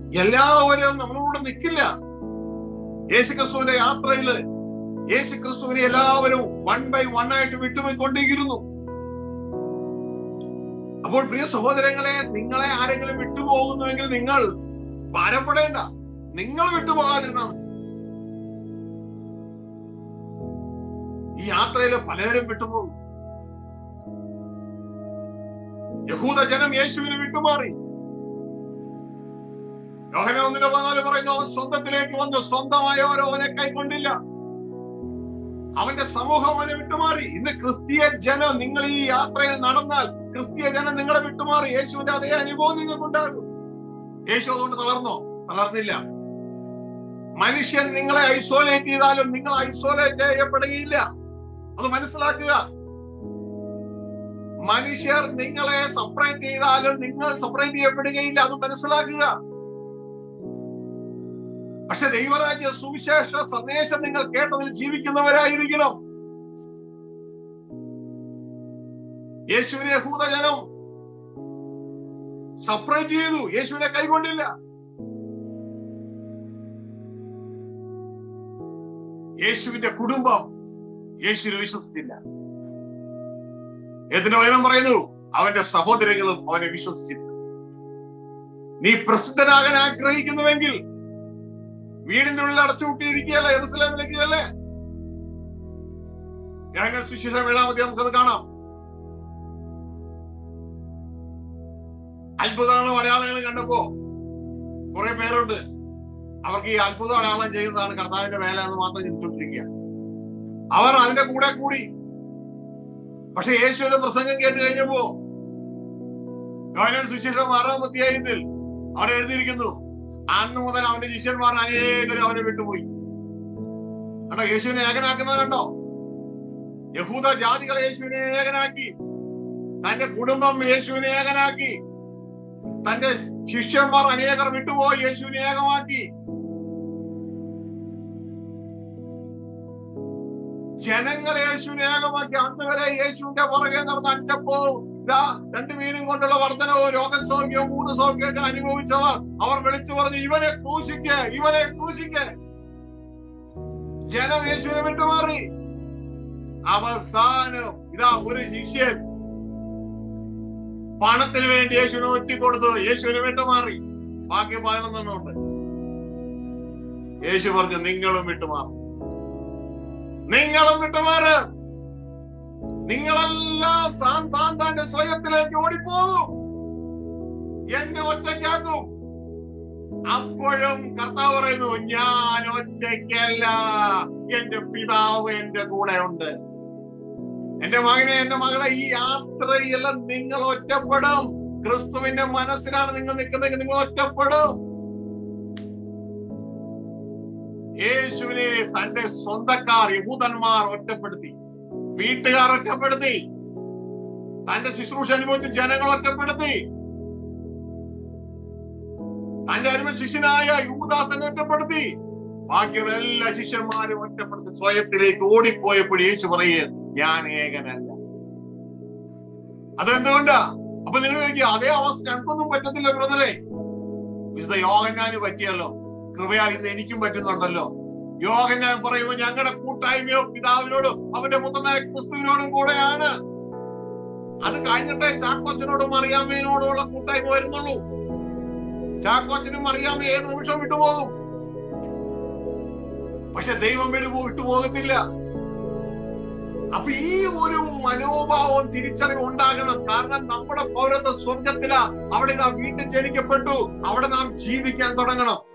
എല്ലാവരും നമ്മളോട് നിൽക്കില്ല യേശുക്രിസ്തുവിന്റെ യാത്രയില് യേശുക്രിസ്തുവിനെ എല്ലാവരും വൺ ബൈ വൺ ആയിട്ട് വിട്ടുപോയിക്കൊണ്ടിരിക്കുന്നു അപ്പോൾ പ്രിയ സഹോദരങ്ങളെ നിങ്ങളെ ആരെങ്കിലും വിട്ടുപോകുന്നുവെങ്കിൽ നിങ്ങൾ ഭാരപ്പെടേണ്ട നിങ്ങൾ വിട്ടുപോകാതിരുന്നാൽ മതി. ഈ യാത്രയിൽ പലരും വിട്ടുപോകും യഹൂദ ജനം യേശുവിനെ വിട്ടുമാറി യോഹന ഒന്നിന്റെ പതിനാല് പറയുന്നു അവൻ സ്വന്തത്തിലേക്ക് വന്ന് സ്വന്തമായവരോ അവനെ കൈക്കൊണ്ടില്ല അവന്റെ സമൂഹം അവനെ വിട്ടുമാറി ഇന്ന് ക്രിസ്തീയ ജനം നിങ്ങൾ ഈ യാത്രയിൽ നടന്നാൽ ക്രിസ്തീയ ജനം നിങ്ങളെ വിട്ടുമാറി യേശുവിന്റെ അതേ അനുഭവം നിങ്ങൾക്കുണ്ടാകും യേശു അതുകൊണ്ട് തളർന്നോ തളർന്നില്ല മനുഷ്യൻ നിങ്ങളെ ഐസോലേറ്റ് ചെയ്താലും നിങ്ങൾ ഐസോലേറ്റ് ചെയ്യപ്പെടുകയില്ല അത് മനസ്സിലാക്കുക മനുഷ്യർ നിങ്ങളെ സെപ്പറേറ്റ് ചെയ്താലും നിങ്ങൾ സെപ്പറേറ്റ് ചെയ്യപ്പെടുകയില്ല അത് മനസ്സിലാക്കുക പക്ഷെ ദൈവരാജ്യ സുവിശേഷ സന്ദേശം നിങ്ങൾ കേട്ടതിൽ ജീവിക്കുന്നവരായിരിക്കണം യേശുവിനെ യഹൂദജനം സെപ്പറേറ്റ് ചെയ്തു യേശുവിനെ കൈകൊണ്ടില്ല യേശുവിന്റെ കുടുംബം യേശുവിനെ വിശ്വസിച്ചില്ല ഏതിന്റെ വചനം പറയുന്നു അവന്റെ സഹോദരങ്ങളും അവനെ വിശ്വസിച്ചില്ല നീ പ്രസിദ്ധനാകാൻ ആഗ്രഹിക്കുന്നുവെങ്കിൽ വീടിന്റെ ഉള്ളിൽ അടച്ചുകൂട്ടിയിരിക്കുകയല്ല എറുസലേമിലേക്ക് അല്ലേ ഞാൻ സുശേഷം ഏഴാമതി നമുക്കത് കാണാം അത്ഭുതങ്ങളും അടയാളങ്ങളും കണ്ടപ്പോ കുറെ പേരുണ്ട് അവർക്ക് ഈ അത്ഭുത അടയാളം ചെയ്യുന്നതാണ് കർത്താവിന്റെ വേല എന്ന് മാത്രം ചിന്തിച്ചുകൊണ്ടിരിക്കുക അവർ അതിന്റെ കൂടെ കൂടി പക്ഷെ യേശുവിന്റെ പ്രസംഗം കേട്ട് കഴിഞ്ഞപ്പോ യോഹന്നാൻ സുശേഷം ആറാം അധ്യായത്തിൽ അവിടെ എഴുതിയിരിക്കുന്നു അന്ന് മുതൽ അവന്റെ ശിഷ്യന്മാർ അനേകരും അവനെ വിട്ടുപോയി കണ്ടോ യേശുവിനെ ഏകനാക്കുന്നത് കണ്ടോ യഹൂദ ജാതികളെ യേശുവിനെ ഏകനാക്കി തന്റെ കുടുംബം യേശുവിനെ ഏകനാക്കി തന്റെ ശിഷ്യന്മാർ അനേകർ വിട്ടുപോയി യേശുവിനെ ഏകമാക്കി ജനങ്ങൾ യേശുവിനെ ഏകമാക്കി അന്ന് വരെ യേശുവിന്റെ പുറകെ നടന്ന് അഞ്ചപ്പോ ഇതാ രണ്ടു മീനും കൊണ്ടുള്ള വർധനവും രോഗസൗഖ്യവും മൂന്ന് സൗഖ്യമൊക്കെ അനുഭവിച്ചവർ അവർ വിളിച്ചു പറഞ്ഞു ഇവനെ ക്രൂശിക്ക് ഇവനെ ക്രൂശിക്ക് ജനം യേശുവിനെ വിട്ടുമാറി അവസാനം ഇതാ ഒരു ശിഷ്യൻ പണത്തിന് വേണ്ടി യേശുവിനെ ഒറ്റിക്കൊടുത്തു യേശുവിനെ വിട്ടുമാറി ബാക്കി പതിനൊന്നെണ്ണം ഉണ്ട് യേശു പറഞ്ഞു നിങ്ങളും വിട്ടുമാറും നിങ്ങളും വിട്ടുമാറ് നിങ്ങളെല്ലാം സാൻ താൻ താന്റെ സ്വയത്തിലേക്ക് ഓടിപ്പോകും എന്നെ ഒറ്റയ്ക്കാക്കും അപ്പോഴും കർത്താവ് പറയുന്നു ഞാൻ ഒറ്റയ്ക്കല്ല എന്റെ പിതാവ് എന്റെ കൂടെ ഉണ്ട് എന്റെ മകനെ എന്റെ മകളെ ഈ യാത്രയെല്ലാം നിങ്ങൾ ഒറ്റപ്പെടും ക്രിസ്തുവിന്റെ മനസ്സിലാണ് നിങ്ങൾ നിൽക്കുന്നതെങ്കിൽ നിങ്ങൾ ഒറ്റപ്പെടും യേശുവിനെ തന്റെ സ്വന്തക്കാർ യഹൂദന്മാർ ഒറ്റപ്പെടുത്തി വീട്ടുകാർ ഒറ്റപ്പെടുത്തി തന്റെ ശുശ്രൂഷ അനുഭവിച്ച ജനങ്ങൾ ഒറ്റപ്പെടുത്തി തന്റെ അരുമ ശിഷ്യനായ യൂദാസനെ ഒറ്റപ്പെടുത്തി ബാക്കിയുള്ള എല്ലാ ശിഷ്യന്മാരും ഒറ്റപ്പെടുത്തി സ്വയത്തിലേക്ക് ഓടിപ്പോയപ്പോൾ യേശു പറയുക ഞാൻ ഏകനല്ല അതെന്തുകൊണ്ടാ അപ്പൊ നിങ്ങൾ ചോദിക്കുക അതേ അവസ്ഥ ഞങ്ങൾക്കൊന്നും പറ്റത്തില്ല ബ്രദറെ വിശുദ്ധ യോഗന്നാന് പറ്റിയല്ലോ കൃപയാൽ ഇന്ന് എനിക്കും പറ്റുന്നുണ്ടല്ലോ യോഗന്നാൻ പറയുന്നു ഞങ്ങളുടെ കൂട്ടായ്മയോ പിതാവിനോടും അവന്റെ പുത്രനായ ക്രിസ്തുവിനോടും കൂടെയാണ് അത് കഴിഞ്ഞിട്ടേ ചാക്കോച്ചനോടും അറിയാമേനോടുമുള്ള കൂട്ടായ്മ വരുന്നുള്ളൂ ചാക്കോച്ചനും അറിയാമ ഏത് നിമിഷം വിട്ടുപോകും പക്ഷെ ദൈവം വിടു വിട്ടുപോകത്തില്ല അപ്പൊ ഈ ഒരു മനോഭാവം തിരിച്ചറിവ് ഉണ്ടാകണം കാരണം നമ്മുടെ പൗരത്വ സ്വർഗത്തിലാ അവിടെ നാം വീണ്ടും ജനിക്കപ്പെട്ടു അവിടെ നാം ജീവിക്കാൻ തുടങ്ങണം